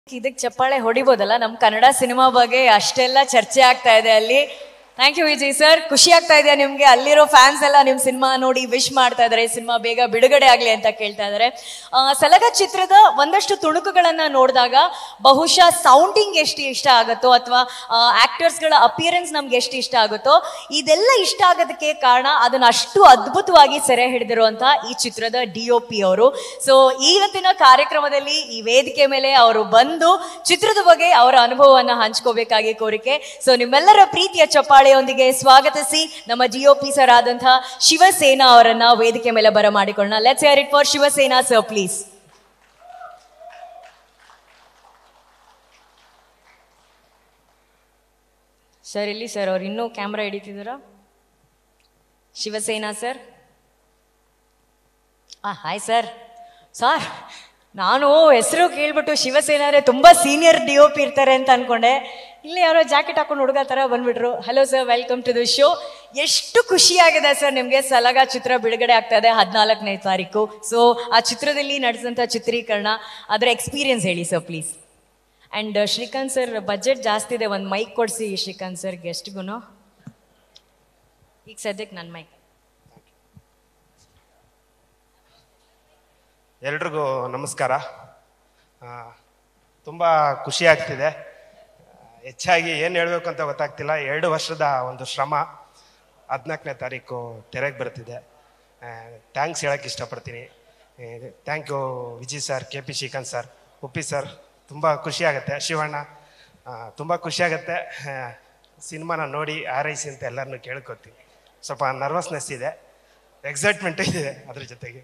ಇದಕ್ಕೆ ಚಪ್ಪಾಳೆ ಹೊಡಿಬೋದಲ್ಲ ನಮ್ಮ ಕನ್ನಡ ಸಿನಿಮಾ ಬಗ್ಗೆ ಅಷ್ಟೆಲ್ಲ ಚರ್ಚೆ ಆಗ್ತಾ ಇದೆ ಅಲ್ಲಿ ಥ್ಯಾಂಕ್ ಯು ವಿಜಯ್ ಸರ್ ಖುಷಿ ಆಗ್ತಾ ಇದೆ ನಿಮ್ಗೆ ಅಲ್ಲಿರೋ ಫ್ಯಾನ್ಸ್ ಎಲ್ಲ ನಿಮ್ ಸಿನಿಮಾ ನೋಡಿ ವಿಶ್ ಮಾಡ್ತಾ ಇದಾರೆ ಸಿನಿಮಾ ಬೇಗ ಬಿಡುಗಡೆ ಆಗ್ಲಿ ಅಂತ ಕೇಳ್ತಾ ಇದಾರೆ ಆ, ಸಲಗ ಚಿತ್ರದ ಒಂದಷ್ಟು ತುಣುಕುಗಳನ್ನ ನೋಡಿದಾಗ ಬಹುಶಃ ಸೌಂಡಿಂಗ್ ಎಷ್ಟು ಇಷ್ಟ ಆಗುತ್ತೋ ಅಥವಾ ಆಕ್ಟರ್ಸ್ಗಳ ಅಪಿಯರೆನ್ಸ್ ನಮ್ಗೆ ಎಷ್ಟು ಇಷ್ಟ ಆಗುತ್ತೋ ಇದೆಲ್ಲ ಇಷ್ಟ ಆಗೋದಕ್ಕೆ ಕಾರಣ ಅದನ್ನ ಅಷ್ಟು ಅದ್ಭುತವಾಗಿ ಸೆರೆ ಹಿಡಿದಿರುವಂತ ಈ ಚಿತ್ರದ ಡಿ ಒ ಪಿ ಅವರು ಸೊ ಇವತ್ತಿನ ಕಾರ್ಯಕ್ರಮದಲ್ಲಿ ಈ ವೇದಿಕೆ ಮೇಲೆ ಅವರು ಬಂದು ಚಿತ್ರದ ಬಗ್ಗೆ ಅವರ ಅನುಭವವನ್ನ ಹಂಚ್ಕೋಬೇಕಾಗಿ ಕೋರಿಕೆ ಸೊ ನಿಮ್ಮೆಲ್ಲರ ಪ್ರೀತಿಯ ಚಪ್ಪಾಳೆಯೊಂದಿಗೆ ಸ್ವಾಗತಿಸಿ ನಮ್ಮ ಡಿ ಒ ಪಿ ಸರ್ ಆದಂತಹ ಶಿವಸೇನಾ ಅವರನ್ನ ವೇದಿಕೆ ಮೇಲೆ ಬರಮಾಡಿಕೊಳ್ಳೋಣ let's hear it for Shivasena sir please sir ಇಲ್ಲಿ ಸರ್ ಅವ್ರು ಇನ್ನೂ ಕ್ಯಾಮ್ರಾ ಹಿಡಿತಿದ್ದೀರಾ ಶಿವಸೇನಾ ಸರ್ ಆ ಹಾಯ್ ಸರ್ ಸರ್ ನಾನು ಹೆಸರು ಕೇಳ್ಬಿಟ್ಟು ಶಿವಸೇನಾರೆ ತುಂಬಾ ಸೀನಿಯರ್ ಡಿ ಒ ಪಿ ಇರ್ತಾರೆ ಅಂತ ಅನ್ಕೊಂಡೆ ಇಲ್ಲಿ ಯಾರೋ ಜಾಕೆಟ್ ಹಾಕೊಂಡು ಹುಡುಗ ತರ ಬಂದ್ಬಿಟ್ರು hello sir welcome to the show ಎಷ್ಟು ಖುಷಿಯಾಗಿದೆ ಸರ್ ನಿಮಗೆ ಸಲಗ ಚಿತ್ರ ಬಿಡುಗಡೆ ಆಗ್ತಾ ಇದೆ ಹದಿನಾಲ್ಕನೇ ತಾರೀಕು ಸೊ ಆ ಚಿತ್ರದಲ್ಲಿ ನಡೆಸಿದಂಥ ಚಿತ್ರೀಕರಣ ಅದರ ಎಕ್ಸ್ಪೀರಿಯನ್ಸ್ ಹೇಳಿ sir please and Srikanth sir budget ಜಾಸ್ತಿ ಇದೆ ಒಂದು ಮೈಕ್ ಕೊಡಿಸಿ ಶ್ರೀಕಾಂತ್ ಸರ್ ಗೆಸ್ಟ್ಗೂ ಈಗ ಸದ್ಯಕ್ಕೆ ನನ್ನ ಮೈಕ್ ಎಲ್ರಿಗೂ ನಮಸ್ಕಾರ ತುಂಬ ಖುಷಿ ಆಗ್ತಿದೆ ಆ, ಹೆಚ್ಚಾಗಿ ಏನು ಹೇಳಬೇಕು ಅಂತ ಗೊತ್ತಾಗ್ತಿಲ್ಲ ಎರಡು ವರ್ಷದ ಒಂದು ಶ್ರಮ ಹದಿನಾಲ್ಕನೇ ತಾರೀಕು ತೆರೆಗೆ ಬರ್ತಿದೆ ಥ್ಯಾಂಕ್ಸ್ ಹೇಳಕ್ಕೆ ಇಷ್ಟಪಡ್ತೀನಿ thank you Vijay sir K P Srikanth sir Uppi sir ತುಂಬ ಖುಷಿ ಆಗುತ್ತೆ ಶಿವಣ್ಣ ತುಂಬ ಖುಷಿ ಆಗುತ್ತೆ ಸಿನಿಮಾನ ನೋಡಿ ಆರೈಸಿ ಅಂತ ಎಲ್ಲರನ್ನೂ ಕೇಳ್ಕೊತೀನಿ ಸ್ವಲ್ಪ ನರ್ವಸ್ನೆಸ್ ಇದೆ ಎಕ್ಸೈಟ್ಮೆಂಟ್ ಇದೆ ಅದ್ರ ಜೊತೆಗೆ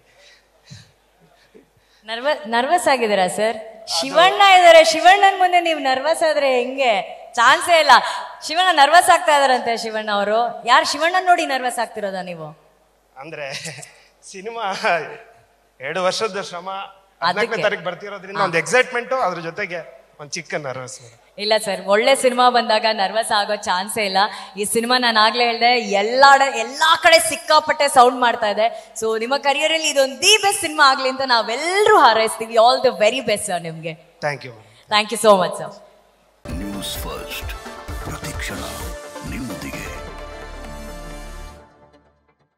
ನರ್ವ ನರ್ವಸ್ ಆಗಿದ್ದೀರಾ ಸರ್ ಶಿವಣ್ಣ ಇದಾರೆ ಶಿವಣ್ಣನ್ ಮುಂದೆ ನೀವು ನರ್ವಸ್ ಆದ್ರೆ ಹೆಂಗೆ ಚಾನ್ಸೇ ಇಲ್ಲ ಶಿವಣ್ಣ ನರ್ವಸ್ ಆಗ್ತಾ ಇದಾರಂತೆ ಶಿವಣ್ಣ ಅವರು ಯಾರು ಶಿವಣ್ಣನ್ ನೋಡಿ ನರ್ವಸ್ ಆಗ್ತಿರೋದಾ ನೀವು ಅಂದ್ರೆ ಸಿನಿಮಾ ಎರಡು ವರ್ಷದ ಶ್ರಮ ಹದಿನಾಲ್ಕನೇ ಅದಕ್ಕೆ. ತಾರೀಕು ಬರ್ತಿರೋದ್ರಿಂದ ಒಂದು ಎಕ್ಸೈಟ್ಮೆಂಟ್ ಅದ್ರ ಜೊತೆಗೆ ಒಂದು ಚಿಕ್ಕ ನರ್ವಸ್ ಇಲ್ಲ ಸರ್ ಒಳ್ಳೆ ಸಿನಿಮಾ ಬಂದಾಗ ನರ್ವಸ್ ಆಗೋ ಚಾನ್ಸೇ ಇಲ್ಲ ಈ ಸಿನಿಮಾ ನಾನು ಆಗ್ಲೇ ಹೇಳ್ದೆ ಎಲ್ಲಾ ಎಲ್ಲಾ ಕಡೆ ಸಿಕ್ಕಾಪಟ್ಟೆ ಸೌಂಡ್ ಮಾಡ್ತಾ ಇದೆ ಸೊ ನಿಮ್ಮ career ಅಲ್ಲಿ ಇದೊಂದು ದಿ ಬೆಸ್ಟ್ ಸಿನಿಮಾ ಆಗ್ಲಿ ಅಂತ ನಾವೆಲ್ಲರೂ ಹಾರೈಸ್ತೀವಿ all the very best sir ನಿಮ್ಗೆ thank you thank you so much sir news first ಪ್ರತಿಕ್ಷಣ